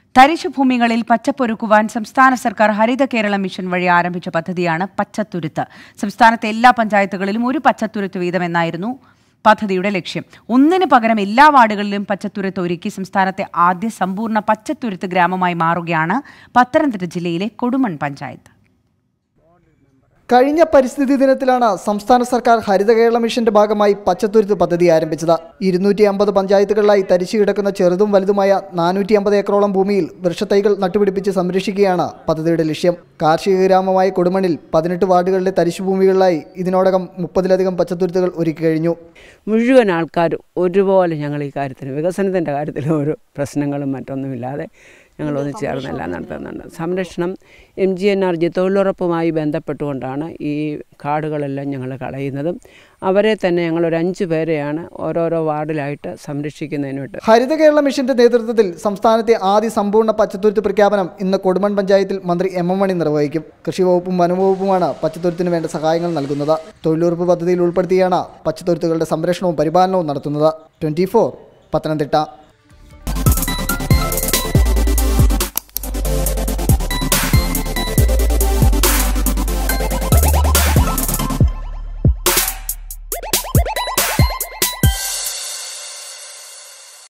തരിശുഭൂമികളിൽ പച്ചപ്പൊരുക്കുവാൻ സംസ്ഥാന സർക്കാർ ഹരിത കേരള മിഷൻ വഴി ആരംഭിച്ച പദ്ധതിയാണ് പച്ചത്തുരുത്ത് സംസ്ഥാനത്തെ എല്ലാ പഞ്ചായത്തുകളിലും ഒരു പച്ചത്തുരുത്ത് വീതമെന്നായിരുന്നു പദ്ധതിയുടെ ലക്ഷ്യം ഒന്നിന് പകരം എല്ലാ വാർഡുകളിലും പച്ചത്തുരുത്ത് ഒരുക്കി സംസ്ഥാനത്തെ ആദ്യ സമ്പൂർണ്ണ പച്ചത്തുരുത്ത് ഗ്രാമമായി മാറുകയാണ് പത്തനംതിട്ട ജില്ലയിലെ കൊടുമൺ പഞ്ചായത്ത് കഴിഞ്ഞ പരിസ്ഥിതി ദിനത്തിലാണ് സംസ്ഥാന സർക്കാർ ഹരിത കേരള മിഷന്റെ ഭാഗമായി പച്ചത്തുരുത്ത് പദ്ധതി ആരംഭിച്ചത് ഇരുന്നൂറ്റി അമ്പത് പഞ്ചായത്തുകളിലായി തരിച്ചു കിടക്കുന്ന ചെറുതും വലുതുമായ നാനൂറ്റി അമ്പത് ഏക്കറോളം ഭൂമിയിൽ വൃക്ഷത്തൈകൾ നട്ടുപിടിപ്പിച്ച് സംരക്ഷിക്കുകയാണ് പദ്ധതിയുടെ ലക്ഷ്യം കാർഷിക ഗ്രാമമായ കൊടുമണിൽ പതിനെട്ട് വാർഡുകളിലെ തരിശു ഭൂമികളിലായി ഇതിനോടകം മുപ്പതിലധികം പച്ചത്തുരുത്തുകൾ ഒരുക്കി കഴിഞ്ഞു മുഴുവൻ ആൾക്കാരും ഒരുപോലെ ഞങ്ങൾ ഈ കാര്യത്തിന് വികസനത്തിൻ്റെ കാര്യത്തിൽ ഒരു പ്രശ്നങ്ങളും മറ്റൊന്നുമില്ലാതെ ഞങ്ങൾ ഒന്നിച്ച് ചേർന്നെല്ലാം നടത്തുന്നുണ്ട് സംരക്ഷണം M G N R G തൊഴിലുറപ്പുമായി ബന്ധപ്പെട്ടുകൊണ്ടാണ് ഈ കാടുകളെല്ലാം ഞങ്ങൾ കളയുന്നതും അവരെ തന്നെ ഞങ്ങൾ ഒരു അഞ്ച് പേരെയാണ് ഓരോരോ വാർഡിലായിട്ട് സംരക്ഷിക്കുന്നതിന് വേണ്ടി ഹരിത കേരള മിഷന്റെ നേതൃത്വത്തിൽ സംസ്ഥാനത്തെ ആദ്യ സമ്പൂർണ്ണ പച്ചത്തുരുത്ത് പ്രഖ്യാപനം ഇന്ന് കൊടുമൺ പഞ്ചായത്തിൽ മന്ത്രി എം എം മണി നിർവഹിക്കും കൃഷി വകുപ്പും വനംവകുപ്പുമാണ് പച്ചത്തുരുത്തിന് വേണ്ട സഹായങ്ങൾ നൽകുന്നത് തൊഴിലുറപ്പ് പദ്ധതിയിൽ ഉൾപ്പെടുത്തിയാണ് പച്ചത്തുരുത്തുകളുടെ സംരക്ഷണവും പരിപാലനവും നടത്തുന്നത് ട്വന്റി പത്തനംതിട്ട